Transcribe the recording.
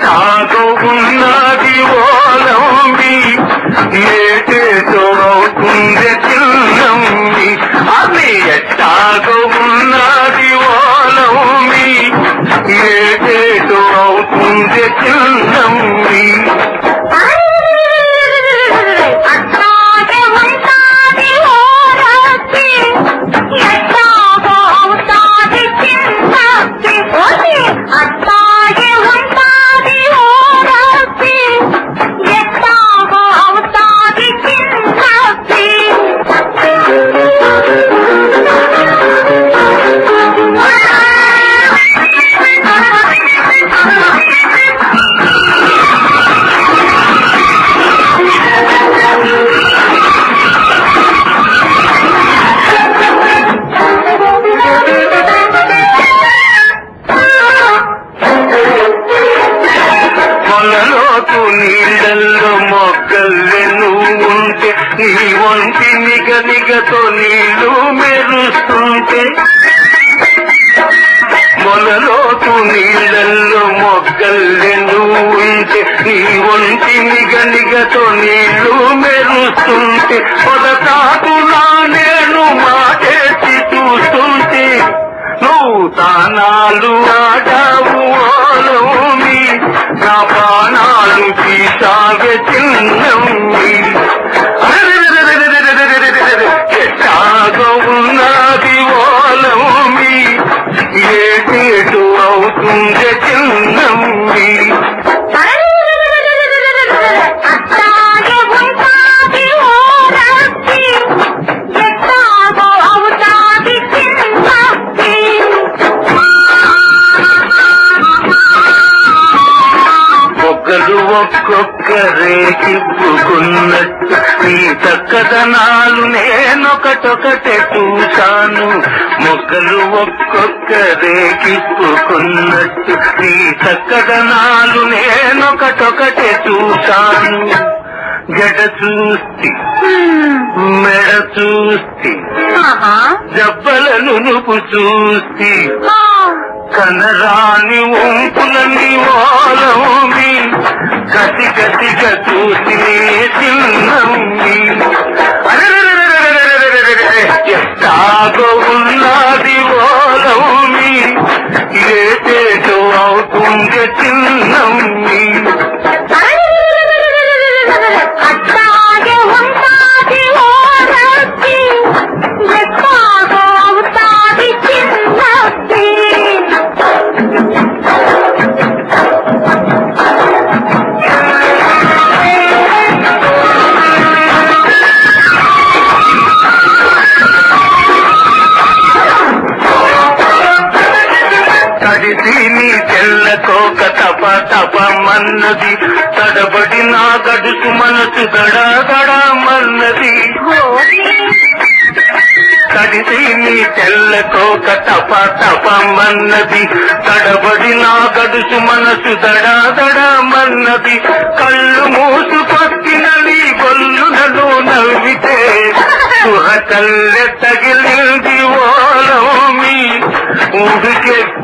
ఎట్టాగో ఉన్నది ఓలంబి ఏటేటో అవుతుంది చిన్నంబి అది ఎట్టాగో ఉన్నది ఓలంబి ఏటేటో అవుతుంది చిన్నంబి అట్లాగే ఉంటాది ఓరచ్చి ఎట్లాగో అవుతాది చిన్నచ్చి ఓసి అట్లాగే ఉంటాది ఓరచ్చి ఎట్లాగో అవుతాది చిన్నచ్చి కొలలోతు నీళ్ళల్లో మొక్కల్లెను ఉంటే నీ ఒంటి నిగ నిగతో నీళ్లు మెరుస్తుంటే మొలలోతు నీళ్ళల్లో మొక్కల్లెను ఉంటే నీ ఒంటి నిగ నిగతో నీళ్లు మెరుస్తుంటే పొదతాటులా నేను మాటేసి చూస్తుంటే నువ్వు తానాలు ఆడావు ఓలోమి నా ప్రాణాలు తీసాగే చిన్నమ్మి ఎట్టాగో ఉన్నది ఓలోమి ఏటేటు అవుతుంది చిన్నమ్మి అట్లాగే ఉంటాది ఓరచ్చి ఎట్లాగో అవుతాది చిన్నచ్చి ఒకరు ఒక్కొక్కరే చిప్పుకున్నట్టు నీ చక్కదనాలు నేనొకటొకటే చూశాను మొక్కలు ఒక్కొక్కరే కిప్పుకున్నట్టు నీ చక్కదనాలు నేనొకటొకటే చూశాను జడ చూస్తి మెడ చూస్తి ఆహా జబ్బలను నుపు చూస్తి ఆ కనరాని ఉంపులని ఓలమి కసి కసిగా చూసి చిన్నమ్మి ఎట్టాగో ఉన్నది ఓలమి ఏటేటో అవుతుంది చిన్నమ్మి అట్లాగే ఉంటాది ఓరచ్చి ఎట్లాగో అవుతాది చిన్నచ్చి తడిసి నీ తెల్ల కోక తప తపమన్నది తడబడి నా గడుసు మనసు దడ దడమన్నది తడిసి నీ తెల్ల కోక తప తపమన్నది తడబడి నా గడుసు మనసు దడ దడమన్నది కళ్ళు మూసుకొచ్చిన నీ గొల్లునను నవ్వితే సుహ కల్లె తగిలింది ఓలోమి ఊరికెత్తి